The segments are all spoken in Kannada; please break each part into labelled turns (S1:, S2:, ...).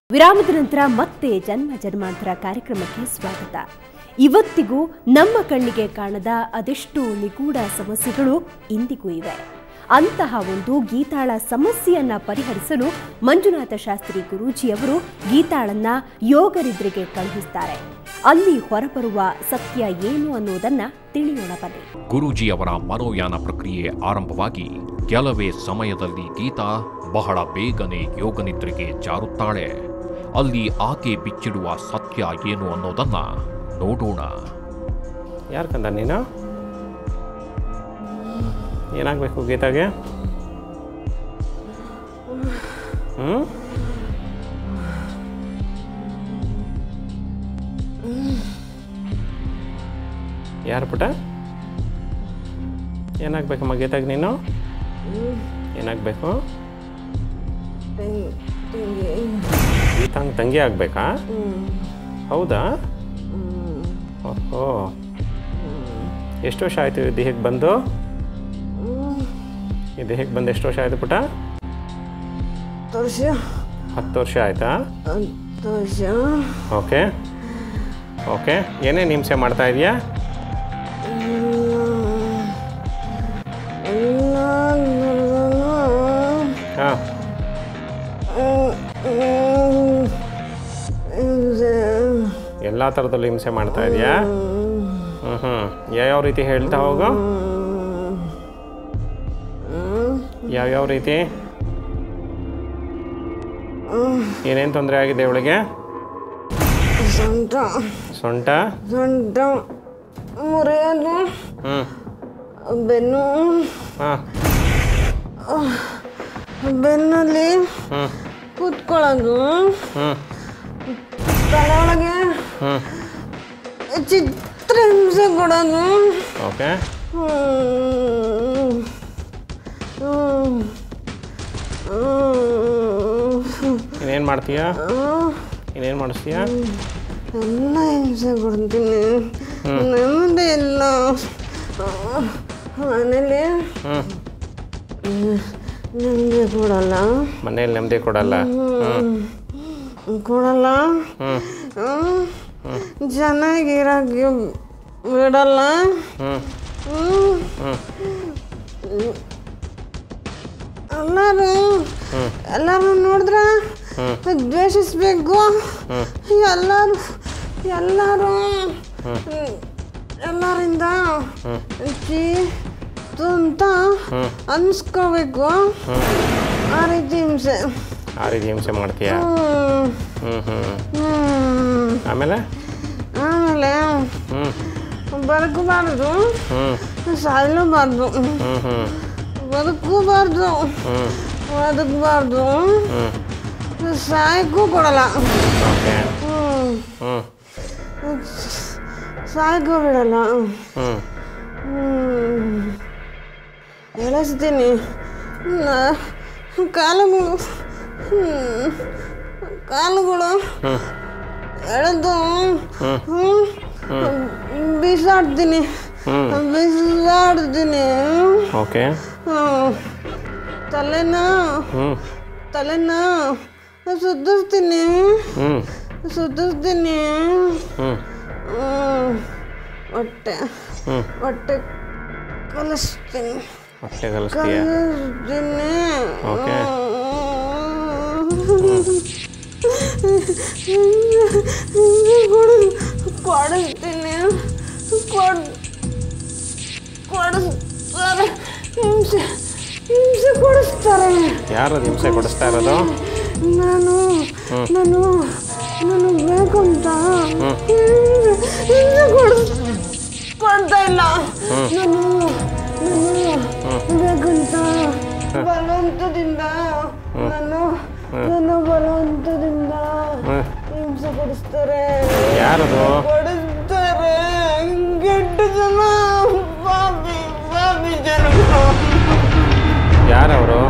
S1: ವಿರಾಮದ ನಂತರ ಮತ್ತೆ ಜನ್ಮ ಜನ್ಮಾಂತರ ಕಾರ್ಯಕ್ರಮಕ್ಕೆ ಸ್ವಾಗತ ಇವತ್ತಿಗೂ ನಮ್ಮ ಕಣ್ಣಿಗೆ ಕಾಣದ ಅದೆಷ್ಟೋ ನಿಗೂಢ ಸಮಸ್ಯೆಗಳು ಇಂದಿಗೂ ಇವೆ ಅಂತಹ ಒಂದು ಗೀತಾಳ ಸಮಸ್ಯೆಯನ್ನ ಪರಿಹರಿಸಲು ಮಂಜುನಾಥ ಶಾಸ್ತ್ರಿ ಗುರೂಜಿಯವರು ಗೀತಾಳನ್ನ ಯೋಗನಿದ್ರೆಗೆ ಕಳುಹಿಸ್ತಾರೆ ಅಲ್ಲಿ ಹೊರಬರುವ ಸತ್ಯ ಏನು ಅನ್ನೋದನ್ನ ತಿಳಿಯೋಣ ಬನ್ನಿ
S2: ಗುರೂಜಿಯವರ ಮನೋಯಾನ ಪ್ರಕ್ರಿಯೆ ಆರಂಭವಾಗಿ ಕೆಲವೇ ಸಮಯದಲ್ಲಿ ಗೀತಾ ಬಹಳ ಬೇಗನೆ ಯೋಗನಿದ್ರೆಗೆ ಜಾರುತ್ತಾಳೆ ಅಲ್ಲಿ ಆಕೆ ಬಿಚ್ಚಿಡುವ ಸತ್ಯ ಏನು ಅನ್ನೋದನ್ನ ನೋಡೋಣ
S3: ಯಾರು ಕಂದ ನೀನು ಏನಾಗಬೇಕು ಗೀತಾಗೆ ಹ್ಞೂ ಯಾರು ಪುಟ ಏನಾಗಬೇಕಮ್ಮ ಗೀತಾಗೆ ನೀನು ಏನಾಗಬೇಕು ಗೀತಾಂಗ್ ತಂಗಿ ಆಗಬೇಕಾ ಹೌದಾ ಓಹೋ ಎಷ್ಟು ವರ್ಷ ಆಯಿತು ಈ ದೇಹಕ್ಕೆ ಬಂದು ಈ ದೇಹಕ್ಕೆ ಬಂದು ಎಷ್ಟು ವರ್ಷ ಆಯಿತು ಪುಟ
S4: ವರ್ಷ
S3: ಹತ್ತು ವರ್ಷ ಆಯಿತಾ
S4: ಹತ್ತು ವರ್ಷ
S3: ಓಕೆ ಓಕೆ ಏನೇನು ಹಿಂಸೆ ಮಾಡ್ತಾ ಇದೆಯಾ
S4: ಎಲ್ಲ
S3: ಹಾಂ ಎಲ್ಲ ಥರದಲ್ಲೂ ಹಿಂಸೆ ಮಾಡ್ತಾ ಇದೆಯಾ ಹ್ಞೂ ಹ್ಞೂ ಯಾವ್ಯಾವ ರೀತಿ ಹೇಳ್ತಾ ಹೋಗು ಯಾವ್ಯಾವ ರೀತಿ ಏನೇನು ತೊಂದರೆ ಆಗಿದೆ ಇವಳಿಗೆ
S4: ಸೊಂಟ
S3: ಸೊಂಟ
S4: ಸೊಂಟ ಮುರಿಯೋದು
S3: ಹ್ಞೂ
S4: ಬೆನ್ನು
S3: ಹಾಂ
S4: ಬೆನ್ನಲ್ಲಿ
S3: ಹ್ಞೂ
S4: ಕೂತ್ಕೊಳ್ಳೋದು
S3: ಹ್ಞೂ
S4: ತಲೆ ಒಳಗೆ
S3: ಹ್ಞೂ
S4: ಚಿತ್ರ ಹಿಂಸೆ ಕೊಡೋದು
S3: ಓಕೆ
S4: ಹ್ಮ್. ಹ್ಮ್. ಹ್ಮ್.
S3: ಇನ್ನೇನು ಮಾಡ್ತೀಯಾ
S4: ಹ್ಮ್.
S3: ಇನ್ನೇನು ಮಾಡಿಸ್ತೀಯಾ
S4: ಎಲ್ಲ ಹಿಂಸೆ ಕೊಡ್ತೀನಿ ನೆಮ್ಮದಿ ಇಲ್ಲ ಮನೇಲಿ
S3: ಹ್ಞೂ
S4: ನೆಮ್ಮದಿ ಕೊಡಲ್ಲ
S3: ಮನೇಲಿ ನೆಮ್ಮದಿ ಕೊಡಲ್ಲ ಹ್ಞೂ
S4: ಕೊಡಲ್ಲ
S3: ಹ್ಞೂ
S4: ಹ್ಮ್. ಚೆನ್ನಾಗಿರಕ್ಕೆ ಬಿಡಲ್ಲ
S3: ಹ್ಞೂ
S4: ಹ್ಮ್.
S3: ಹ್ಞೂ
S4: ಎಲ್ಲರೂ ಎಲ್ಲರೂ ನೋಡಿದ್ರೆ ದ್ವೇಷಿಸ್ಬೇಕು ಎಲ್ಲರೂ ಎಲ್ಲರೂ ಎಲ್ಲರಿಂದ ಚೀ ಅಂತ ಅನ್ಸ್ಕೋಬೇಕು ಆ ರೀತಿ ಹಿಂಸೆ
S3: ಆ ರೀತಿ ಹಿಂಸೆ ಮಾಡ್ತೀಯಾ
S4: ಹ್ಮ್.
S3: ಹ್ಞೂ ಹ್ಞೂ
S4: ಹ್ಮ್.
S3: ಆಮೇಲೆ
S4: ಆಮೇಲೆ
S3: ಹ್ಞೂ
S4: ಬದುಕಬಾರ್ದು
S3: ಹ್ಞೂ
S4: ಸಾಯಲೂಬಾರ್ದು
S3: ಹ್ಞೂ ಹ್ಞೂ
S4: ಬದುಕಬಾರ್ದು
S3: ಹ್ಞೂ
S4: ಬದುಕಬಾರ್ದು
S3: ಹ್ಞೂ
S4: ಸಾಯಕ್ಕೂ ಕೊಡಲ್ಲ
S3: ಓಕೆ
S4: ಹ್ಮ್.
S3: ಹ್ಞೂ
S4: ಸಾಯಕ್ಕೂ ಬಿಡಲ್ಲ
S3: ಹ್ಞೂ
S4: ಹ್ಮ್. ಎಳೆಸ್ತೀನಿ ನ- ಕಾಲುಗಳು ಹ್ಮ್. ಕಾಲುಗಳು ಎಳೆದು ಹ್ಮ್. ಬೀಸಾಡ್ತೀನಿ ಬೀಸಾಡ್ತೀನಿ
S3: ಓಕೆ
S4: ಹ್ಮ್. ತಲೆನ
S3: ಹ್ಞೂ
S4: ತಲೆನ ಸುತ್ತಿಸ್ತೀನಿ
S3: ಹ್ಞೂ
S4: ಸುತ್ತಿಸ್ತೀನಿ
S3: ಹ್ಞೂ
S4: ಹ್ಮ್. ಹೊಟ್ಟೆ
S3: ಹ್ಞೂ
S4: ಹೊಟ್ಟೆ ಕಲಿಸ್ತೀನಿ
S3: ಹೊಟ್ಟೆ ಕಲಿಸ್ತೀಯಾ
S4: ಕಲಿಸ್ತೀನಿ
S3: ಓಕೆ
S4: ಕೊಡಿಸ್ತೀನಿ ಕೊಡ್ ಕೊಡಿಸ್ತಾರೆ ಹಿಂಸೆ ಹಿಂಸೆ ಕೊಡಿಸ್ತಾರೆ
S3: ಯಾರು ಅದು ಹಿಂಸೆ ಕೊಡಿಸ್ತಾ ಇರೋದು
S4: ನಾನು ನಾನು ನಾನು ಬೇಕು ಅಂತ ಹಿಂಸೆ ಹಿಂಸೆ ಕೊಡಿಸ್ ಕೊಡ್ತಾ ಇಲ್ಲ ನಾನು ನಾನು ಬೇಕಂತ ಬಲವಂತದಿಂದ ನಾನು ನಾನು ಬಲವಂತದಿಂದ ಹಿಂಸೆ ಕೊಡಿಸ್ತಾರೆ
S3: ಯಾರದು
S4: ಕೊಡಿಸ್ತಾರೆ ಕೆಟ್ಟ ಜನ ಬಾಬಿ ಬಾಬಿ ಜನಗಳು
S3: ಯಾರವರು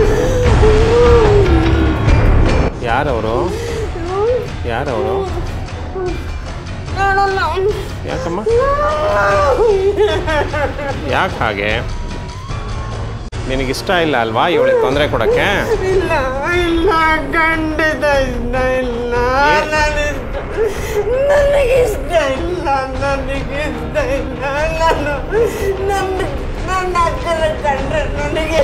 S3: ಯಾರವರು ಯಾರವರು
S4: ನೋಡಲ್ಲ
S3: ಯಾಕಮ್ಮ ಯಾಕೆ ಹಾಗೆ ನಿನಗಿಷ್ಟ ಇಲ್ಲ ಅಲ್ವಾ ಇವಳಿಗೆ ತೊಂದರೆ ಕೊಡೋಕ್ಕೆ
S4: ಇಲ್ಲ ಇಲ್ಲ ಖಂಡಿತ ಇಷ್ಟ ಇಲ್ಲ ನಾನು ನನಗಿಷ್ಟ ಇಲ್ಲ ನನಗಿಷ್ಟ ಇಲ್ಲ ನಾನು ನನ್ನ ನನ್ನ ಅಕ್ಕನ ಕಂಡ್ರೆ ನನಗೆ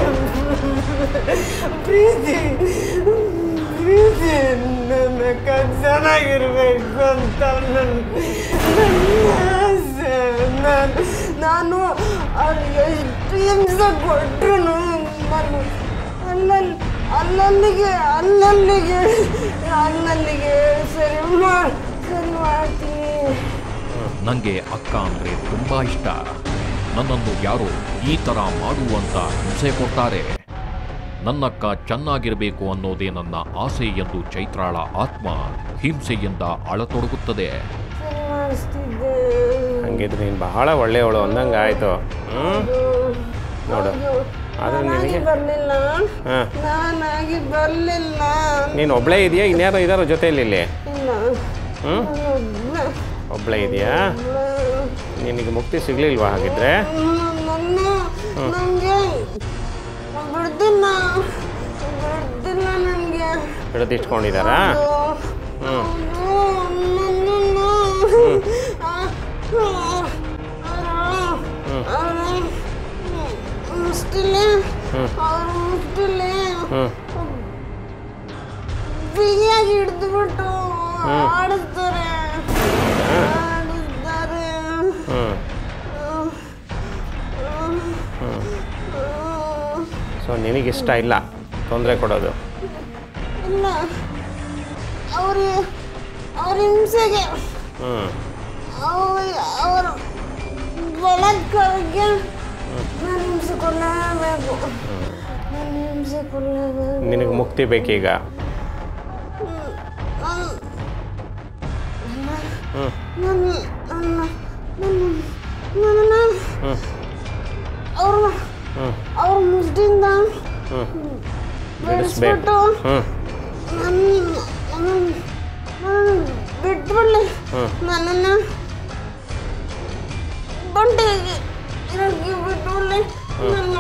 S4: ಪ್ರೀತಿ ಪ್ರೀತಿ ನನ್ನ ಅಕ್ಕ ಚೆನ್ನಾಗಿರ್ಬೇಕು ಅಂತ ನನ್ನ ನನ್ನ ಆಸೆ ನಾನು ನಾನು ಅವ್ರಿಗೆ ಎಷ್ಟು ಹಿಂಸೆ ಕೊಟ್ಟರು ನಾನು ಅಲ್ಲಲ್ಲಿ ಅಲ್ಲಲ್ಲಿಗೆ ಅಲ್ಲಲ್ಲಿಗೆ ಅಲ್ಲಲ್ಲಿಗೆ ಸರಿ ಮಾಡಿ ಸರಿ ಮಾಡ್ತೀನಿ
S2: ನನಗೆ ಅಕ್ಕ ಅಂದರೆ ತುಂಬ ಇಷ್ಟ ನನ್ನನ್ನು ಯಾರೋ ಈ ಥರ ಮಾಡುವಂತ ಹಿಂಸೆ ಕೊಡ್ತಾರೆ ನನ್ನಕ್ಕ ಚೆನ್ನಾಗಿರಬೇಕು ಅನ್ನೋದೇ ನನ್ನ ಆಸೆ ಎಂದು ಚೈತ್ರಾಳ ಆತ್ಮ ಹಿಂಸೆಯಿಂದ ಅಳತೊಡಗುತ್ತದೆ
S4: ಸರಿ ಮಾಡಿಸ್ತಿದ್ದೆ
S3: ಹಂಗಿದ್ರೆ ನೀನು ಬಹಳ ಒಳ್ಳೆಯವಳು ಅಂದಂಗೆ ಆಯಿತು ಹ್ಞೂ ನೋಡು ಆದರೆ
S4: ನಾನಾಗಿ
S3: ನಿನಗೆ
S4: ಬರ್ಲಿಲ್ಲ
S3: ಹಾಂ
S4: ನಾನಾಗಿ ಬರ್ಲಿಲ್ಲ
S3: ನೀನು ಒಬ್ಬಳೇ ಇದೆಯಾ ಇನ್ಯಾರೋ ಇದ್ದಾರೋ ಜೊತೆಯಲ್ಲಿ ಇಲ್ಲಿ
S4: ಇಲ್ಲ
S3: ಹ್ಞೂ
S4: ನಾನೊಬ್ಳೆ.
S3: ಒಬ್ಬಳೇ ಇದೆಯಾ ನಿನಗೆ ಮುಕ್ತಿ ಸಿಗಲಿಲ್ವಾ ಹಾಗಿದ್ರೆ
S4: ನನ್ನ ನನಗೆ ಬಿಡ್ದಿಲ್ಲ ಬಿಡ್ದಿಲ್ಲ ನನಗೆ
S3: ಹಿಡಿದಿಟ್ಕೊಂಡಿದ್ದಾರಾ ಹ್ಞೂ ಹ್ಞೂ
S4: ಬಿಗಿಯಾಗಿ ಹಿಡಿದ್ಬಿಟ್ಟು ಆಡಿಸ್ತಾರೆ ಆಡಿಸ್ತಾರೆ
S3: ಹ್ಞೂ ಸೊ ನಿನಗಿಷ್ಟ ಇಲ್ಲ ತೊಂದರೆ ಕೊಡೋದು
S4: ಇಲ್ಲ ಅವ್ರಿಗೆ ಅವ್ರ ಹಿಂಸೆಗೆ
S3: ಹ್ಞೂ
S4: ಅವ್ರ ಅವ್ರ ಬಲತ್ಕಾರಕ್ಕೆ ನಾನು ಹಿಂಸೆ ಕೊಡಲೇಬೇಕು ನಾನು ಹಿಂಸೆ ಕೊಡಲೇಬೇಕು
S3: ನಿನಗೆ ಮುಕ್ತಿ ಬೇಕೀಗ ಹ್ಞೂ
S4: ನನ್ನ ನನ್ನ ನನ್ನ ನನ್ನ
S3: ಹ್ಞೂ
S4: ಅವ್ರ
S3: ಹ್ಞೂ
S4: ಅವ್ರ ಮುಸ್ದಿಂದ
S3: ಹ್ಞೂ ಬಿಡಿಸ್ಬೇಕು
S4: ಬೆಳೆಸ್ಬಿಟ್ಟು
S3: ಹ್ಞೂ
S4: ನನ್ನ ನನ್ನ ನನ್ನ ಬಿಟ್ಬಿಡ್ಲಿ
S3: ಹ್ಞೂ
S4: ನನ್ನನ್ನು ಬಂಟೆಗೆ ಇರೋಕ್ಕೆ ಬಿಟ್ಬಿಡ್ಲಿ ನನ್ನ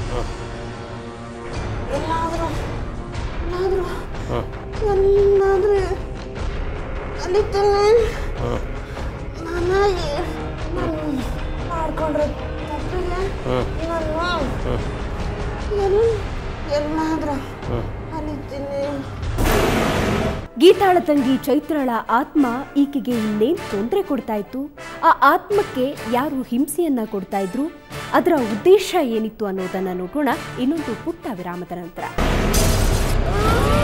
S4: ಎಲ್ಲಾದರೂ ಎಲ್ಲಾದರೂ
S3: ಹ್ಞೂ
S4: ಎಲ್ಲಾದರೂ ಅಲಿತಾನೆ
S3: ಹ್ಞೂ
S4: ನಾನಾಗಿ ನಾನು ಮಾಡ್ಕೊಂಡ್ರೆ ತಪ್ಪಿಗೆ
S3: ಹ್ಞೂ
S4: ನಾನು ಎಲ್ಲಿ ಎಲ್ಲಾದರೂ
S3: ಹ್ಞೂ
S4: ಅಲಿತೀನಿ
S1: ಗೀತಾಳ ತಂಗಿ ಚೈತ್ರಳ ಆತ್ಮ ಈಕೆಗೆ ಇನ್ನೇನ್ ತೊಂದರೆ ಕೊಡ್ತಾ ಇತ್ತು ಆ ಆತ್ಮಕ್ಕೆ ಯಾರು ಹಿಂಸೆಯನ್ನ ಕೊಡ್ತಾ ಇದ್ರು ಅದರ ಉದ್ದೇಶ ಏನಿತ್ತು ಅನ್ನೋದನ್ನ ನೋಡೋಣ ಇನ್ನೊಂದು ಪುಟ್ಟ ವಿರಾಮದ ನಂತರ